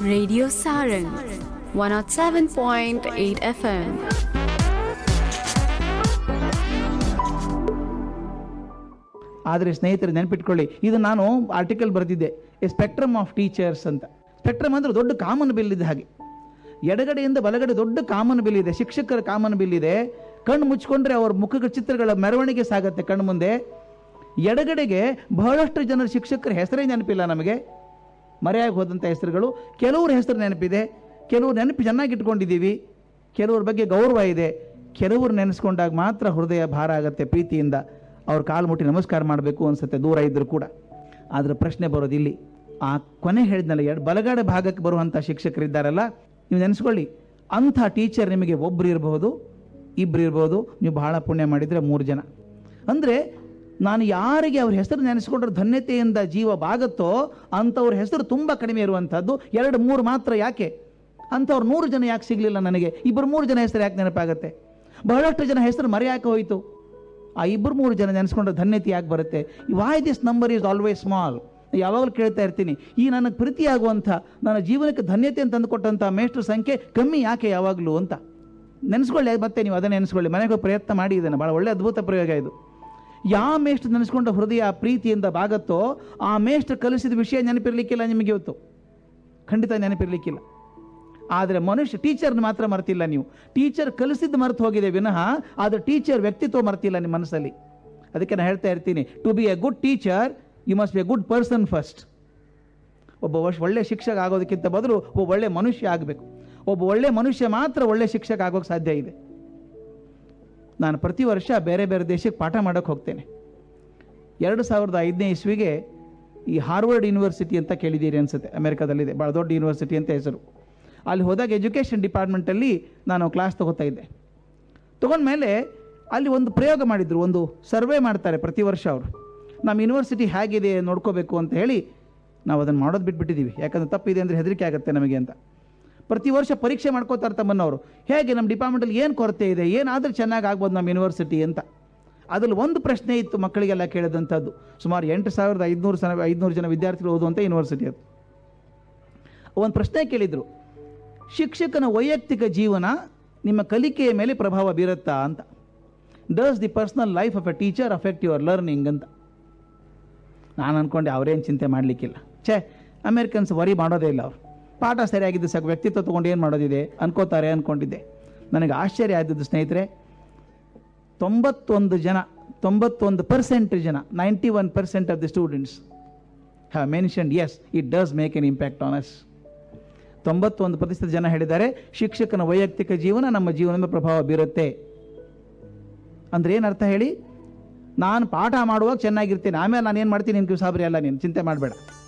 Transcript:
Radio Saran 107.8 FM. ಆದರೆ ಸ್ನೇಹಿತರೆ ನೆನಪಿಟ್ಕೊಳ್ಳಿ ಇದು ನಾನು ಆರ್ಟಿಕಲ್ ಬರೆದಿದ್ದೆ ಎ ಸ್ಪೆಕ್ಟ್ರಮ್ ಆಫ್ ಟೀಚರ್ಸ್ ಅಂತ ಸ್ಪೆಕ್ಟ್ರಮ್ ಅಂದ್ರೆ ದೊಡ್ಡ ಕಾಮನ್ ಬಿಲ್ ಇದೆ ಹಾಗೆ ಎಡಗಡೆಯಿಂದ ಬಲಗಡೆ ದೊಡ್ಡ ಕಾಮನ್ ಬಿಲ್ ಇದೆ ಶಿಕ್ಷಕರ ಕಾಮನ್ ಬಿಲ್ ಇದೆ ಕಣ್ಣು ಮುಚ್ಕೊಂಡ್ರೆ ಅವ್ರ ಮುಖಗಳ ಚಿತ್ರಗಳ ಮೆರವಣಿಗೆ ಸಾಗತ್ತೆ ಕಣ್ಣು ಮುಂದೆ ಎಡಗಡೆಗೆ ಬಹಳಷ್ಟು ಜನರ ಶಿಕ್ಷಕರ ಹೆಸರೇ ನೆನಪಿಲ್ಲ ನಮಗೆ ಮರೆಯಾಗಿ ಹೋದಂಥ ಹೆಸರುಗಳು ಕೆಲವ್ರ ಹೆಸರು ನೆನಪಿದೆ ಕೆಲವ್ರು ನೆನಪು ಚೆನ್ನಾಗಿ ಇಟ್ಕೊಂಡಿದ್ದೀವಿ ಕೆಲವ್ರ ಬಗ್ಗೆ ಗೌರವ ಇದೆ ಕೆಲವ್ರು ನೆನೆಸ್ಕೊಂಡಾಗ ಮಾತ್ರ ಹೃದಯ ಭಾರ ಆಗುತ್ತೆ ಪ್ರೀತಿಯಿಂದ ಅವ್ರ ಕಾಲು ಮುಟ್ಟಿ ನಮಸ್ಕಾರ ಮಾಡಬೇಕು ಅನ್ಸುತ್ತೆ ದೂರ ಇದ್ದರೂ ಕೂಡ ಆದರೆ ಪ್ರಶ್ನೆ ಬರೋದು ಇಲ್ಲಿ ಆ ಕೊನೆ ಹೇಳಿದ್ನಲ್ಲ ಎರಡು ಬಲಗಡೆ ಭಾಗಕ್ಕೆ ಬರುವಂಥ ಶಿಕ್ಷಕರಿದ್ದಾರಲ್ಲ ನೀವು ನೆನೆಸ್ಕೊಳ್ಳಿ ಅಂಥ ಟೀಚರ್ ನಿಮಗೆ ಒಬ್ರು ಇರಬಹುದು ಇಬ್ರು ಇರ್ಬೋದು ನೀವು ಬಹಳ ಪುಣ್ಯ ಮಾಡಿದರೆ ಮೂರು ಜನ ಅಂದರೆ ನಾನು ಯಾರಿಗೆ ಅವ್ರ ಹೆಸರು ನೆನೆಸ್ಕೊಂಡ್ರೆ ಧನ್ಯತೆಯಿಂದ ಜೀವ ಬಾಗುತ್ತೋ ಅಂಥವ್ರ ಹೆಸರು ತುಂಬ ಕಡಿಮೆ ಇರುವಂಥದ್ದು ಎರಡು ಮೂರು ಮಾತ್ರ ಯಾಕೆ ಅಂಥವ್ರು ನೂರು ಜನ ಯಾಕೆ ಸಿಗಲಿಲ್ಲ ನನಗೆ ಇಬ್ಬರು ಮೂರು ಜನ ಹೆಸರು ಯಾಕೆ ನೆನಪಾಗುತ್ತೆ ಬಹಳಷ್ಟು ಜನ ಹೆಸರು ಮರೆಯಾಕೆ ಹೋಯಿತು ಆ ಇಬ್ಬರು ಮೂರು ಜನ ನೆನೆಸ್ಕೊಂಡ್ರೆ ಧನ್ಯತೆ ಯಾಕೆ ಬರುತ್ತೆ why this number is always small ಯಾವಾಗಲೂ ಕೇಳ್ತಾ ಇರ್ತೀನಿ ಈ ನನಗೆ ಪ್ರೀತಿಯಾಗುವಂಥ ನನ್ನ ಜೀವನಕ್ಕೆ ಧನ್ಯತೆ ಅಂತ ತಂದುಕೊಟ್ಟಂಥ ಮೇಷ್ಟ್ರ ಸಂಖ್ಯೆ ಕಮ್ಮಿ ಯಾಕೆ ಯಾವಾಗಲೂ ಅಂತ ನೆನೆಸ್ಕೊಳ್ಳಿ ಮತ್ತೆ ನೀವು ಅದನ್ನು ನೆನೆಸ್ಕೊಳ್ಳಿ ಮನೆಗೆ ಹೋಗಿ ಪ್ರಯತ್ನ ಮಾಡಿ ಇದನ್ನು ಭಾಳ ಒಳ್ಳೆ ಅದ್ಭುತ ಪ್ರಯೋಗ ಇದು ಯಾವ ಮೇಷ್ಟ್ರು ನೆನೆಸ್ಕೊಂಡ ಹೃದಯ ಪ್ರೀತಿಯಿಂದ ಬಾಗತ್ತೋ ಆ ಮೇಷ್ಟ್ರು ಕಲಿಸಿದ ವಿಷಯ ನೆನಪಿರ್ಲಿಕ್ಕಿಲ್ಲ ನಿಮಗೆ ಇವತ್ತು ಖಂಡಿತ ನೆನಪಿರ್ಲಿಕ್ಕಿಲ್ಲ ಆದರೆ ಮನುಷ್ಯ ಟೀಚರ್ನ ಮಾತ್ರ ಮರ್ತಿಲ್ಲ ನೀವು ಟೀಚರ್ ಕಲಿಸಿದ್ದು ಮರೆತು ಹೋಗಿದೆ ವಿನಃ ಆದರೆ ಟೀಚರ್ ವ್ಯಕ್ತಿತ್ವ ಮರ್ತಿಲ್ಲ ನಿಮ್ಮ ಮನಸ್ಸಲ್ಲಿ ಅದಕ್ಕೆ ನಾನು ಹೇಳ್ತಾ ಇರ್ತೀನಿ to be a good teacher you must be a good person first ಒಬ್ಬ ವರ್ಷ ಒಳ್ಳೆ ಶಿಕ್ಷಕ ಆಗೋದಕ್ಕಿಂತ ಬದಲು ಒಬ್ಬ ಒಳ್ಳೆ ಮನುಷ್ಯ ಆಗಬೇಕು ಒಬ್ಬ ಒಳ್ಳೆ ಮನುಷ್ಯ ಮಾತ್ರ ಒಳ್ಳೆ ಶಿಕ್ಷಕ ಆಗೋಕ್ಕೆ ಸಾಧ್ಯ ಇದೆ ನಾನು ಪ್ರತಿ ವರ್ಷ ಬೇರೆ ಬೇರೆ ದೇಶಕ್ಕೆ ಪಾಠ ಮಾಡೋಕ್ಕೆ ಹೋಗ್ತೇನೆ ಎರಡು ಸಾವಿರದ ಐದನೇ ಇಸ್ವಿಗೆ ಈ ಹಾರ್ವರ್ಡ್ ಯೂನಿವರ್ಸಿಟಿ ಅಂತ ಕೇಳಿದ್ದೀರಿ ಅನಿಸುತ್ತೆ ಅಮೆರಿಕಾದಲ್ಲಿದೆ ಭಾಳ ದೊಡ್ಡ ಯೂನಿವರ್ಸಿಟಿ ಅಂತ ಹೆಸರು ಅಲ್ಲಿ ಹೋದಾಗ ಎಜುಕೇಷನ್ ಡಿಪಾರ್ಟ್ಮೆಂಟಲ್ಲಿ ನಾನು ಕ್ಲಾಸ್ ತಗೋತಾ ಇದ್ದೆ ತಗೊಂಡ್ಮೇಲೆ ಅಲ್ಲಿ ಒಂದು ಪ್ರಯೋಗ ಮಾಡಿದ್ರು ಒಂದು ಸರ್ವೆ ಮಾಡ್ತಾರೆ ಪ್ರತಿ ವರ್ಷ ಅವರು ನಮ್ಮ ಯೂನಿವರ್ಸಿಟಿ ಹೇಗಿದೆ ನೋಡ್ಕೋಬೇಕು ಅಂತ ಹೇಳಿ ನಾವು ಅದನ್ನು ಮಾಡೋದು ಬಿಟ್ಬಿಟ್ಟಿದ್ದೀವಿ ಯಾಕಂದ್ರೆ ತಪ್ಪಿದೆ ಅಂದರೆ ಹೆದರಿಕೆ ಆಗುತ್ತೆ ನಮಗೆ ಅಂತ ಪ್ರತಿ ವರ್ಷ ಪರೀಕ್ಷೆ ಮಾಡ್ಕೋತಾರೆ ತಮ್ಮನ್ನವರು ಹೇಗೆ ನಮ್ಮ ಡಿಪಾರ್ಟ್ಮೆಂಟಲ್ಲಿ ಏನು ಕೊರತೆ ಇದೆ ಏನಾದರೂ ಚೆನ್ನಾಗಿ ಆಗ್ಬೋದು ನಮ್ಮ ಯೂನಿವರ್ಸಿಟಿ ಅಂತ ಅದರಲ್ಲಿ ಒಂದು ಪ್ರಶ್ನೆ ಇತ್ತು ಮಕ್ಕಳಿಗೆಲ್ಲ ಕೇಳಿದಂಥದ್ದು ಸುಮಾರು ಎಂಟು ಸಾವಿರದ ಐದುನೂರು ಸನ ಐದುನೂರು ಜನ ವಿದ್ಯಾರ್ಥಿಗಳು ಓದುವಂಥ ಯೂನಿವರ್ಸಿಟಿ ಅದು ಒಂದು ಪ್ರಶ್ನೆ ಕೇಳಿದರು ಶಿಕ್ಷಕನ ವೈಯಕ್ತಿಕ ಜೀವನ ನಿಮ್ಮ ಕಲಿಕೆಯ ಮೇಲೆ ಪ್ರಭಾವ ಬೀರುತ್ತಾ ಅಂತ does the personal life of a teacher affect your learning ಅಂತ ನಾನು ಅಂದ್ಕೊಂಡೆ ಅವರೇನು ಚಿಂತೆ ಮಾಡಲಿಕ್ಕಿಲ್ಲ ಛೇ ಅಮೇರಿಕನ್ಸ್ ವರಿ ಮಾಡೋದೇ ಇಲ್ಲ ಅವರು ಪಾಠ ಸರಿಯಾಗಿದ್ದು ಸಾಕು ವ್ಯಕ್ತಿತ್ವ ತೊಗೊಂಡು ಏನು ಮಾಡೋದಿದೆ ಅನ್ಕೋತಾರೆ ಅಂದ್ಕೊಂಡಿದ್ದೆ ನನಗೆ ಆಶ್ಚರ್ಯ ಆದದ್ದು ಸ್ನೇಹಿತರೆ ತೊಂಬತ್ತೊಂದು ಜನ ತೊಂಬತ್ತೊಂದು ಪರ್ಸೆಂಟ್ ಜನ ninety one percent of the students have mentioned as it does make an impact on us ತೊಂಬತ್ತೊಂದು ಪ್ರತಿಶತ ಜನ ಹೇಳಿದ್ದಾರೆ ಶಿಕ್ಷಕನ ವೈಯಕ್ತಿಕ ಜೀವನ ನಮ್ಮ ಜೀವನದ ಪ್ರಭಾವ ಬೀರುತ್ತೆ ಅಂದ್ರೆ ಏನು ಅರ್ಥ ಹೇಳಿ ನಾನು ಪಾಠ ಮಾಡುವಾಗ ಚೆನ್ನಾಗಿರ್ತೀನಿ ಆಮೇಲೆ ನಾನು ಏನು ಮಾಡ್ತೀನಿ ನಿನ್ಗೆ ಸಾಬ್ರಿ ಅಲ್ಲ ನೀನು ಚಿಂತೆ ಮಾಡಬೇಡ